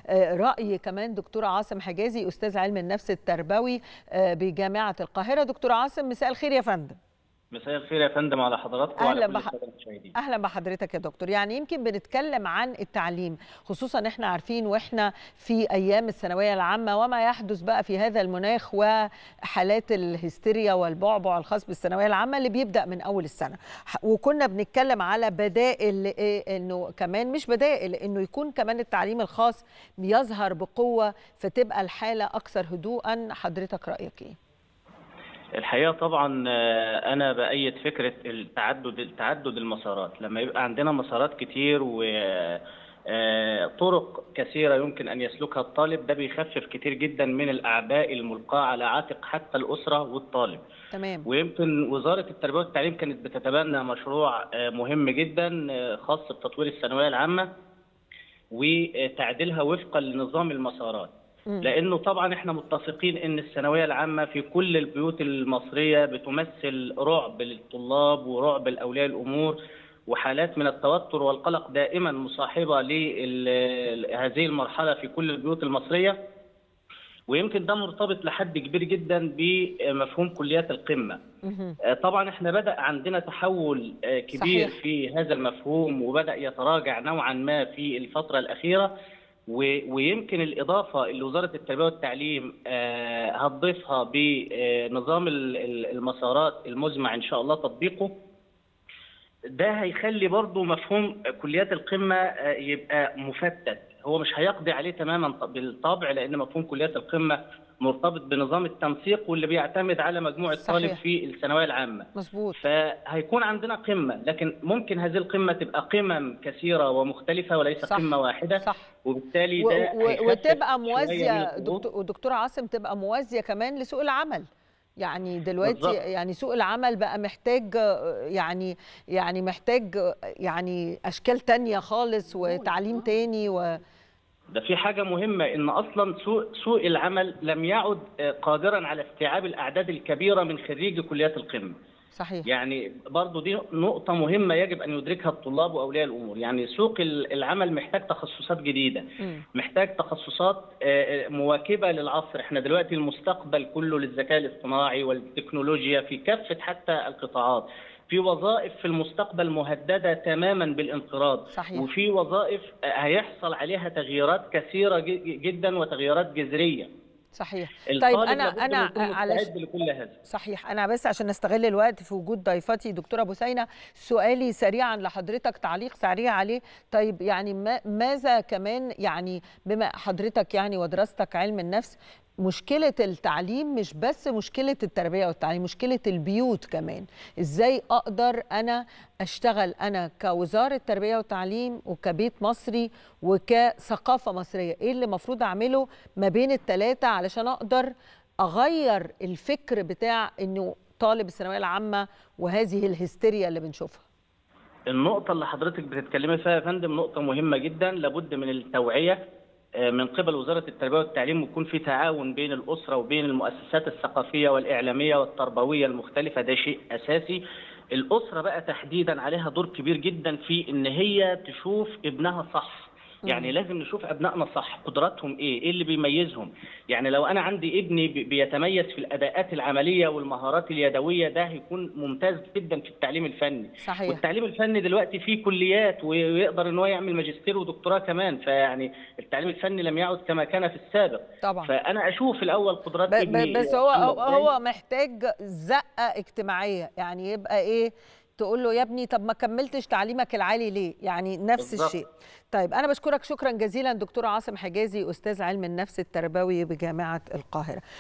راي كمان دكتور عاصم حجازي استاذ علم النفس التربوي بجامعه القاهره دكتور عاصم مساء الخير يا فندم مساء الخير يا فندم على حضراتكم اهلا وعلى بح... المشاهدين اهلا بحضرتك يا دكتور يعني يمكن بنتكلم عن التعليم خصوصا احنا عارفين واحنا في ايام الثانويه العامه وما يحدث بقى في هذا المناخ وحالات الهستيريا والبعبع الخاص بالثانويه العامه اللي بيبدا من اول السنه وكنا بنتكلم على بدائل إيه انه كمان مش بدائل انه يكون كمان التعليم الخاص بيظهر بقوه فتبقى الحاله اكثر هدوءا حضرتك رايك ايه الحقيقه طبعا انا بايد فكره التعدد تعدد المسارات لما يبقى عندنا مسارات كتير و طرق كثيرة يمكن أن يسلكها الطالب ده بيخفف كتير جدا من الأعباء الملقاة على عاتق حتى الأسرة والطالب تمام ويمكن وزارة التربية والتعليم كانت بتتبنى مشروع مهم جدا خاص بتطوير الثانوية العامة وتعديلها وفقا لنظام المسارات لانه طبعا احنا متفقين ان الثانويه العامه في كل البيوت المصريه بتمثل رعب للطلاب ورعب لاولياء الامور وحالات من التوتر والقلق دائما مصاحبه لهذه المرحله في كل البيوت المصريه ويمكن ده مرتبط لحد كبير جدا بمفهوم كليات القمه. طبعا احنا بدا عندنا تحول كبير صحيح. في هذا المفهوم وبدا يتراجع نوعا ما في الفتره الاخيره ويمكن الإضافة اللي وزارة التربية والتعليم هتضيفها بنظام المسارات المزمع إن شاء الله تطبيقه ده هيخلي برضو مفهوم كليات القمة يبقى مفتت هو مش هيقضي عليه تماما بالطبع لأن مفهوم كليات القمة مرتبط بنظام التنسيق واللي بيعتمد على مجموع الطالب في الثانويه العامه مظبوط فهيكون عندنا قمه لكن ممكن هذه القمه تبقى قمم كثيره ومختلفه وليس صح. قمه واحده صح. وبالتالي و... ده و... وتبقى موازيه دكتور دكتور عاصم تبقى موازيه كمان لسوق العمل يعني دلوقتي بالزبط. يعني سوق العمل بقى محتاج يعني يعني محتاج يعني اشكال تانية خالص وتعليم تاني و ده في حاجة مهمة إن أصلا سوق سوق العمل لم يعد قادرا على استيعاب الأعداد الكبيرة من خريجي كليات القمة. صحيح. يعني برضو دي نقطة مهمة يجب أن يدركها الطلاب وأولياء الأمور، يعني سوق العمل محتاج تخصصات جديدة، م. محتاج تخصصات مواكبة للعصر، احنا دلوقتي المستقبل كله للذكاء الاصطناعي والتكنولوجيا في كافة حتى القطاعات. في وظائف في المستقبل مهدده تماما بالانقراض صحيح. وفي وظائف هيحصل عليها تغييرات كثيره جدا وتغييرات جذريه صحيح طيب انا انا على لكل هذا صحيح انا بس عشان نستغل الوقت في وجود ضيفتي دكتوره بوسينه سؤالي سريعا لحضرتك تعليق سريع عليه طيب يعني ما ماذا كمان يعني بما حضرتك يعني ودراستك علم النفس مشكلة التعليم مش بس مشكلة التربية والتعليم مشكلة البيوت كمان ازاي اقدر انا اشتغل انا كوزارة تربية وتعليم وكبيت مصري وكثقافة مصرية ايه اللي المفروض اعمله ما بين الثلاثة علشان اقدر اغير الفكر بتاع انه طالب الثانوية العامة وهذه الهستيريا اللي بنشوفها النقطة اللي حضرتك بتتكلمي فيها يا فندم نقطة مهمة جدا لابد من التوعية من قبل وزارة التربية والتعليم ويكون في تعاون بين الأسرة وبين المؤسسات الثقافية والإعلامية والتربوية المختلفة ده شيء أساسي الأسرة بقى تحديدا عليها دور كبير جدا في إن هي تشوف ابنها صح يعني لازم نشوف ابنائنا صح قدراتهم ايه ايه اللي بيميزهم يعني لو انا عندي ابني بيتميز في الاداءات العمليه والمهارات اليدويه ده هيكون ممتاز جدا في التعليم الفني صحيح. والتعليم الفني دلوقتي فيه كليات ويقدر ان هو يعمل ماجستير ودكتوراه كمان فيعني التعليم الفني لم يعد كما كان في السابق طبعا فانا اشوف الاول قدرات ابني بس هو هو محتاج زقه اجتماعيه يعني يبقى ايه تقول له يا ابني طب ما كملتش تعليمك العالي ليه يعني نفس بالضبط. الشيء طيب انا بشكرك شكرا جزيلا دكتور عاصم حجازي استاذ علم النفس التربوي بجامعه القاهره